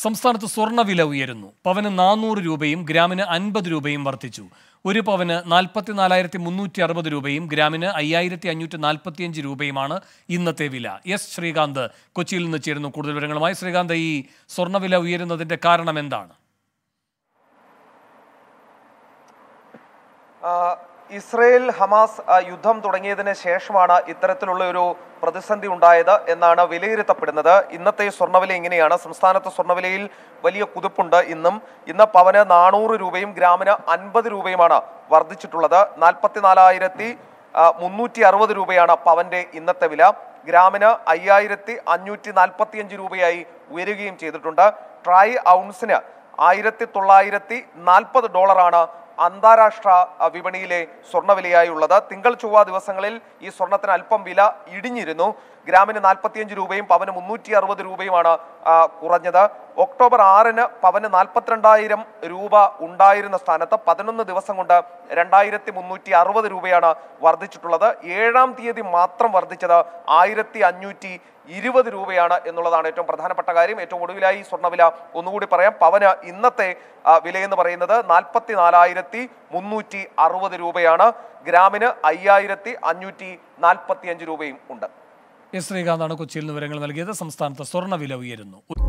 സംസ്ഥാനത്ത് സ്വർണ്ണവില ഉയരുന്നു പവന് നാനൂറ് രൂപയും ഗ്രാമിന് അൻപത് രൂപയും വർദ്ധിച്ചു ഒരു പവന് നാൽപ്പത്തിനാലായിരത്തി മുന്നൂറ്റി അറുപത് രൂപയും ഗ്രാമിന് അയ്യായിരത്തി അഞ്ഞൂറ്റി നാൽപ്പത്തിയഞ്ച് രൂപയുമാണ് ഇന്നത്തെ വില എസ് ശ്രീകാന്ത് കൊച്ചിയിൽ നിന്ന് ചേരുന്നു കൂടുതൽ വിവരങ്ങളുമായി ശ്രീകാന്ത് ഈ സ്വർണ്ണവില ഉയരുന്നതിന്റെ കാരണം എന്താണ് ആ, ഇസ്രയേൽ ഹമാസ് ആ, യുദ്ധം തുടങ്ങിയതിന് ശേഷമാണ് ഇത്തരത്തിലുള്ള ഒരു പ്രതിസന്ധി ഉണ്ടായത് എന്നാണ് വിലയിരുത്തപ്പെടുന്നത് ഇന്നത്തെ സ്വർണ്ണവില ഇങ്ങനെയാണ് സംസ്ഥാനത്ത് സ്വർണ്ണവിലയിൽ വലിയ കുതിപ്പുണ്ട് ഇന്നും ഇന്ന് പവന് നാനൂറ് രൂപയും ഗ്രാമിന് അൻപത് രൂപയുമാണ് വർദ്ധിച്ചിട്ടുള്ളത് നാൽപ്പത്തിനാലായിരത്തി മുന്നൂറ്റി അറുപത് രൂപയാണ് പവന്റെ ഇന്നത്തെ വില ഗ്രാമിന് അയ്യായിരത്തി അഞ്ഞൂറ്റി നാൽപ്പത്തിയഞ്ച് രൂപയായി ഉയരുകയും ചെയ്തിട്ടുണ്ട് ട്രൈ ഔൺസിന് ആയിരത്തി തൊള്ളായിരത്തി നാൽപ്പത് ഡോളറാണ് അന്താരാഷ്ട്ര അ, വിപണിയിലെ സ്വർണ്ണവിലയായി ഉള്ളത് തിങ്കൾ ചൊവ്വ ദിവസങ്ങളിൽ ഈ സ്വർണത്തിന് അല്പം വില ഇടിഞ്ഞിരുന്നു ഗ്രാമിന് നാൽപ്പത്തിയഞ്ച് രൂപയും പവന് മുന്നൂറ്റി അറുപത് രൂപയുമാണ് ആ, കുറഞ്ഞത് ഒക്ടോബർ ആറിന് പവന് നാൽപ്പത്തിരണ്ടായിരം രൂപ ഉണ്ടായിരുന്ന സ്ഥാനത്ത് പതിനൊന്ന് ദിവസം കൊണ്ട് രണ്ടായിരത്തി മുന്നൂറ്റി അറുപത് രൂപയാണ് വർദ്ധിച്ചിട്ടുള്ളത് ഏഴാം തീയതി മാത്രം വർദ്ധിച്ചത് ആയിരത്തി അഞ്ഞൂറ്റി ഇരുപത് രൂപയാണ് എന്നുള്ളതാണ് ഏറ്റവും പ്രധാനപ്പെട്ട കാര്യം ഏറ്റവും ഒടുവിലായി ഈ സ്വർണ്ണവില ഒന്നുകൂടി പറയാം പവന് ഇന്നത്തെ ആ, വിലയെന്ന് പറയുന്നത് നാൽപ്പത്തി നാലായിരത്തി മുന്നൂറ്റി അറുപത് രൂപയാണ് ഗ്രാമിന് അയ്യായിരത്തി അഞ്ഞൂറ്റി നാൽപ്പത്തി അഞ്ച് രൂപയും ഉണ്ട് എസ് ശ്രീകാന്താണ് കൊച്ചിയിൽ നിന്ന് വിവരങ്ങൾ നൽകിയത് സംസ്ഥാനത്ത് സ്വർണ്ണവില ഉയരുന്നു